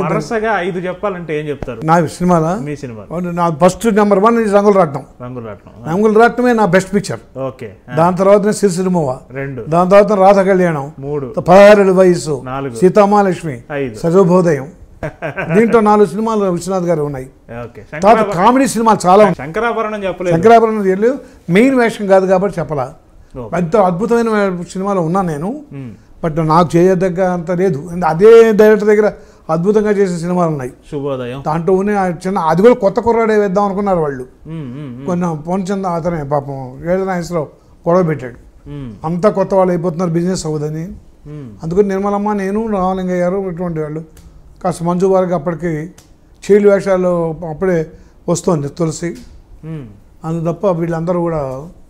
వరుసగా ఐదు చెప్పాలంటే ఏం చెప్తారు నా సినిమాలో మీ సినిమా నా ఫస్ట్ నెంబర్ వన్ ఇది రంగుల రాట్నం రంగుల రాట్నం రంగుల రాట్నమే నా బెస్ట్ పిక్చర్ ఓకే ఆ, దాని తర్వాత సిరిసిరిమోవ రెండు దాని తర్వాత రాధ కళ్యాణం మూడు పదహారేళ్ళ వయసు నాలుగు సీతామాలక్ష్మి ఐదు సజోబోదయం దీంట్లో నాలుగు సినిమాలు విశ్వనాథ్ గారు ఉన్నాయి ఓకే తర్వాత శంకరాభ- కామెడీ సినిమాలు చాలా ఉన్నాయి శంకరాభరణం చెప్పలేదు శంకరాభరణం వెళ్ళు మెయిన్ వేషం కాదు కాబట్టి చెప్పలా ఓ. పెద్ద అద్భుతమైన సినిమాలో ఉన్నా నేను ఉమ్, బట్ నాకు చేయదగ్గ అంత లేదు అదే డైరెక్టర్ దగ్గర అద్భుతంగా చేసిన సినిమాలు ఉన్నాయి శుభోదయం దాంట్లో ఉన్న ఆ చిన్న అది కూడా కొత్త కుర్రాడే వేద్దాం అనుకున్నారు వాళ్ళు ఉమ్, ఉమ్, ఉమ్, కొన్ని పూర్ణచంద్ర అతనే పాపం వేదనాయసరావు గొడవ పెట్టాడు ఉమ్, అంతా కొత్త వాళ్ళు అయిపోతున్నారు బిజినెస్ అవ్వదని ఉమ్, అందుకని నిర్మలమ్మ నేను రామలింగయ్య గారు ఇటువంటి వాళ్ళు కాస్త మంజు వారికి అప్పటికి చీలు వేషాలు అప్పుడే వస్తుంది తులసి ఉమ్, అందు తప్ప వీళ్ళందరూ కూడా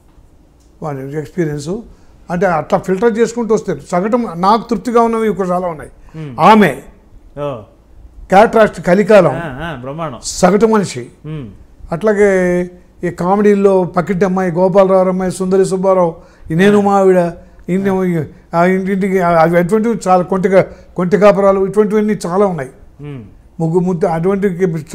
వాళ్ళ ఎక్స్పీరియన్స్ అంటే అట్లా ఫిల్టర్ చేసుకుంటూ వస్తారు సగటం నాకు తృప్తిగా ఉన్నవి ఇక్కడ చాలా ఉన్నాయి ఉమ్. ఆమె ఓ, క్యాట్రాస్ట్ కలికాలం ఆ, ఆ, బ్రహ్మాండం సగటు మనిషి ఉమ్, అట్లాగే ఈ కామెడీల్లో పక్కింటి అమ్మాయి గోపాలరావు అమ్మాయి సుందరి సుబ్బారావు ఈ నేను మావిడ ఇన్ని ఆ ఇంటింటికి అవి అటువంటివి చాలా కొంటిక కొంటి కాపురాలు ఇటువంటివన్నీ చాలా ఉన్నాయి ఉమ్, ముగ్గు ముద్దు అటువంటి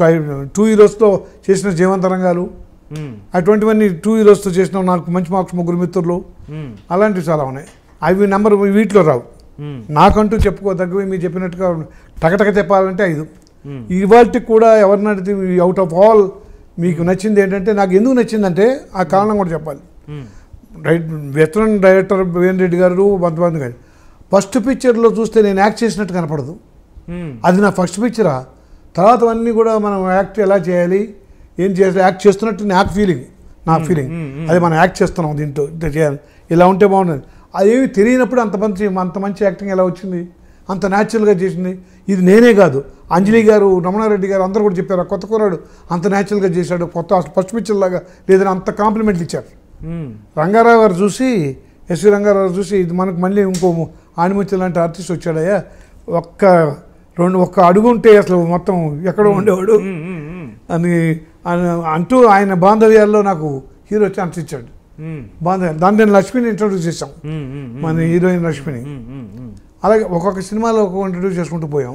టూ హీరోస్తో చేసిన జీవంత రంగాలు ఉమ్, అటువంటివన్నీ టూ హీరోస్తో చేసిన నాకు మంచి మార్క్స్ ముగ్గురు మిత్రులు ఉమ్, అలాంటివి చాలా ఉన్నాయి అవి నెంబర్ వీటిలో రావు ఉమ్, నాకంటూ చెప్పుకోదగ్గవి మీరు చెప్పినట్టుగా టకటక చెప్పాలంటే ఐదు ఉమ్, ఇవాళకి కూడా ఎవరిని అడిగితే అవుట్ ఆఫ్ ఆల్ మీకు నచ్చింది ఏంటంటే నాకు ఎందుకు నచ్చిందంటే ఆ కారణం కూడా చెప్పాలి ఉమ్, రైట్ వెటరన్ డైరెక్టర్ వేణ్ రెడ్డి గారు బంధుబంధు గారు ఫస్ట్ పిక్చర్లో చూస్తే నేను యాక్ట్ చేసినట్టు కనపడదు ఉమ్, అది నా ఫస్ట్ పిక్చరా తర్వాత అన్నీ కూడా మనం యాక్ట్ ఎలా చేయాలి ఏం చేయాలి యాక్ట్ చేస్తున్నట్టు నాకు ఫీలింగ్ నా ఫీలింగ్ మ్మ్, మ్మ్. అది మనం యాక్ట్ చేస్తున్నాం దీంట్లో ఇంత చేయాలి ఇలా ఉంటే బాగుంటుంది అదేమి తెలియనప్పుడు అంత మంచి అంత మంచి యాక్టింగ్ ఎలా వచ్చింది అంత న్యాచురల్గా చేసింది ఇది నేనే కాదు అంజలి గారు రమణారెడ్డి గారు అందరూ కూడా చెప్పారు ఆ కొత్త కుర్రాడు అంత న్యాచురల్గా చేశాడు కొత్త అసలు ఫస్ట్ పిక్చర్ లాగా లేదని అంత కాంప్లిమెంట్లు ఇచ్చారు ఉమ్, రంగారావు గారు చూసి ఎస్వి రంగారావు గారు చూసి ఇది మనకు మళ్ళీ ఇంకో ఆణిముత్య లాంటి ఆర్టిస్ట్ వచ్చాడయ్యా ఒక్క రెండు ఒక్క అడుగు ఉంటే అసలు మొత్తం ఎక్కడో ఉండేవాడు ఉమ్, ఉమ్, ఉమ్, అని అని- అంటూ ఆయన బాంధవ్యాల్లో నాకు హీరో ఛాన్స్ ఇచ్చాడు ఉమ్, బాంధవ్యాలు దాన్ని నేను లక్ష్మిని ఇంట్రొడ్యూస్ చేశాం ఉమ్, ఉమ్, మన హీరోయిన్ లక్ష్మిని ఉమ్, ఉమ్, ఉమ్, అలాగే ఒక్కొక్క సినిమాలో ఒక్కొక్క ఇంట్రొడ్యూస్ చేసుకుంటూ పోయాం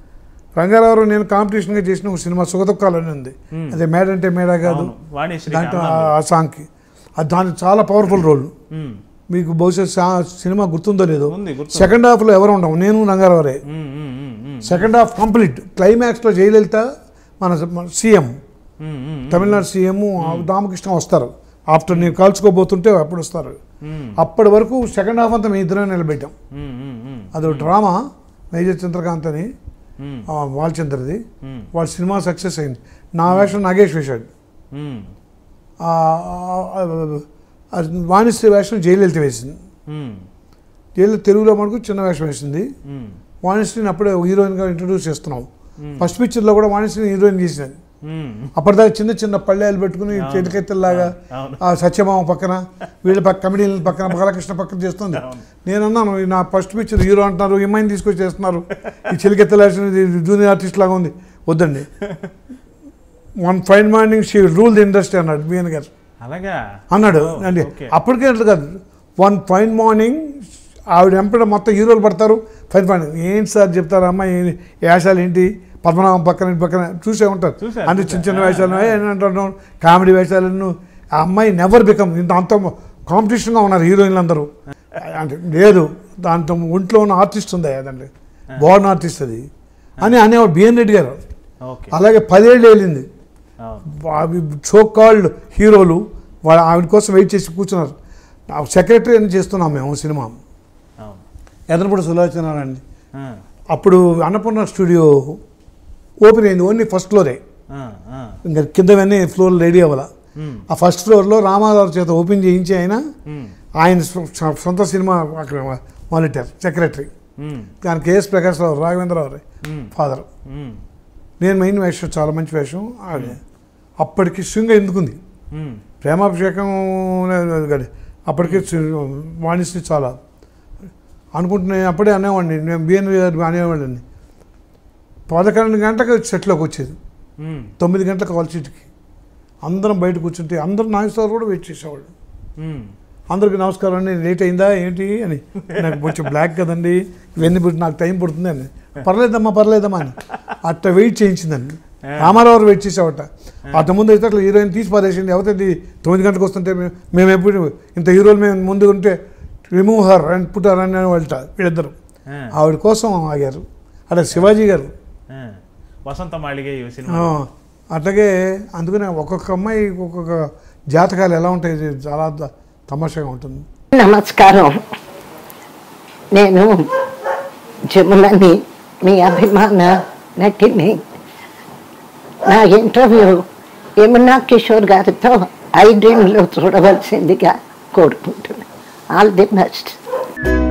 రంగారావు నేను కాంపిటీషన్గా చేసిన ఒక సినిమా సుఖదుఖాలు అని ఉంది Hmm. అదే మేడ అంటే మేడ కాదు అవును, వాణిశ్రీ దాంట్లో అన్నాను. ఆ సాంగ్కి అది దాని చాలా పవర్ఫుల్ రోల్ ఉమ్, మీకు బహుశా సా- సినిమా గుర్తుందో లేదో ఉంది గుర్తు సెకండ్ హాఫ్లో ఎవరు ఉండవు నేను రంగారావరే um, um, um, um, second half complete క్లైమాక్స్లో జయలలిత మన మన CM um, um, Tamil Nadu CM Ramakrishna వస్తారు ఆఫ్టర్ నేను కాల్చుకోబోతుంటే అప్పుడు వస్తారు ఉమ్, అప్పటి వరకు సెకండ్ హాఫ్ అంతా మేము ఇద్దరం నిలబెట్టాం ఉమ్, ఉమ్, ఉమ్, అది డ్రామా మేజర్ చంద్రకాంత్ అని ఉమ్, ఆ, వాల్చంద్రది ఉమ్, వాళ్ళ సినిమా సక్సెస్ అయింది నా వేషం నాగేష్ వేశాడు ఉమ్, ఆ, ఆ, ఆ, వాణిశ్రీ వేషం జయలలిత వేసింది ఉమ్, జయలలిత తెలుగులో మనకు చిన్న వేషం వేసింది ఉమ్, వాణిశ్రీని అప్పుడే హీరోయిన్గా ఇంట్రొడ్యూస్ చేస్తున్నాం ఉమ్, ఫస్ట్ పిక్చర్లో కూడా వాణిశ్రీని హీరోయిన్ చేసినది ఉమ్, అప్పటిదాకా చిన్న చిన్న పళ్ళేలు పెట్టుకుని అవును. చేతికెత్తల్లాగా అవును ఆ సత్యభామ పక్కన వీళ్ళ పక్క కమిడీల పక్కన బాలకృష్ణ పక్కన చేస్తుంది అవును. నేను అన్నాను "ఈ నా ఫస్ట్ పిక్చర్ హీరో అంటున్నారు ఈ అమ్మాయిని తీసుకొచ్చి చేస్తున్నారు ఈ చిలికెత్తలేసిన జూనియర్ ఆర్టిస్ట్ లాగా ఉంది వద్దండి one fine morning she rule the industry అన్నాడు బిఎన్ గారు అలాగా అన్నాడు ఓ, అండి ఓకే. అప్పటికే అట్లా కాదు వన్ ఫైన్ మార్నింగ్ ఆవిడ ఎంపడ మొత్తం హీరోలు పడతారు ఫైన్ మార్నింగ్ ఏంటి సార్ చెప్తారా అమ్మాయి ఏ- వేషాలు ఏంటి పద్మనాభం పక్కన ఇటు పక్కన చూసే ఉంటారు చూశాను, అంటే చిన్న చిన్న చూశాను. వేషాలు ఏ అంటున్నాం కామెడీ వేషాలను ఆ అమ్మాయి నెవర్ బికమ్ ఇంత అంత కాంపిటీషన్గా ఉన్నారు హీరోయిన్లు అందరూ అంటే లేదు దాంతో ఒంట్లో ఉన్న ఆర్టిస్ట్ ఉంది అదండి బాగున్న ఆర్టిస్ట్ అది అని అనేవాడు బిఎన్ రెడ్డి గారు ఓకే అలాగే పదేళ్ళు వెళ్ళింది అవును సో కాల్డ్ హీరోలు వాళ్ళ ఆవిడ కోసం వెయిట్ చేసి కూర్చున్నారు సెక్రటరీ అని చేస్తున్నాం మేము సినిమా అవును ఎదనపూడి సులోచనారాయణ ఆ, అప్పుడు అన్నపూర్ణ స్టూడియో ఓపెన్ అయింది ఓన్లీ ఫస్ట్ ఫ్లోరే ఆ, ఆ, ఇంకా కిందవన్నీ ఫ్లోర్ రెడీ అవ్వాల ఉమ్, ఆ ఫస్ట్ ఫ్లోర్లో రామారావు చేత ఓపెన్ చేయించి ఆయన ఉమ్, ఆయన సొ- సొ- సొంత సినిమా అక్కడ మానిటర్ సెక్రటరీ ఉమ్, దాని KS Prakash Rao Raghavendra Rao um, father um, నేను మెయిన్ వేషం చాలా మంచి వేషం ఆవిడ అప్పటికి శృంగ ఎందుకుంది ఉమ్, ప్రేమాభిషేకం కాదు అప్పటికే వాణిశ్రీ చాలా అనుకుంటున్నా అప్పుడే అనేవాడిని నేను బిఎన్ గారు అనేవాడిని పదకొండు గంటలకు సెట్లోకి వచ్చేది ఉమ్, తొమ్మిది గంటలకు కాల్ సీట్కి అందరం బయట కూర్చుంటే అందరం నాగేశ్వర కూడా వెయిట్ చేసేవాళ్ళు ఉమ్, అందరికీ నమస్కారం అండి లేట్ అయిందా ఏంటి అని నాకు కొంచెం బ్లాక్ కదండి ఇవన్నీ పుట్టి నాకు టైం పడుతుంది అని పర్లేదమ్మా పర్లేదమ్మా అని అట్ట వెయిట్ చేయించిందండి ఆ. రామారావు గారు వెయిట్ చేసావట అంత ముందు అయితే అట్లా హీరోయిన్ తీసి పారేసింది ఎవరైతే తొమ్మిది గంటలకు వస్తుంటే మేము మేము ఎప్పుడు ఇంత హీరోలు మేము ముందు ఉంటే remove her and put her అని వాళ్ళ వీళ్ళిద్దరు ఆ, ఆవిడ కోసం ఆగారు అట్లా శివాజీ గారు ఆ. వసంత మాళిగే ఈ సినిమా ఆ, అట్లాగే అందుకనే ఒక్కొక్క అమ్మాయి ఒక్కొక్క జాతకాలు ఎలా ఉంటాయి ఇది చాలా ద- తమాషాగా ఉంటుంది నమస్కారం నేను జములని మీ అభిమాన నటిని నా ఇంటర్వ్యూ యమునా కిషోర్ గారితో ఐ డ్రీమ్లో చూడవలసిందిగా కోరుకుంటున్నాను ఆల్ ది బెస్ట్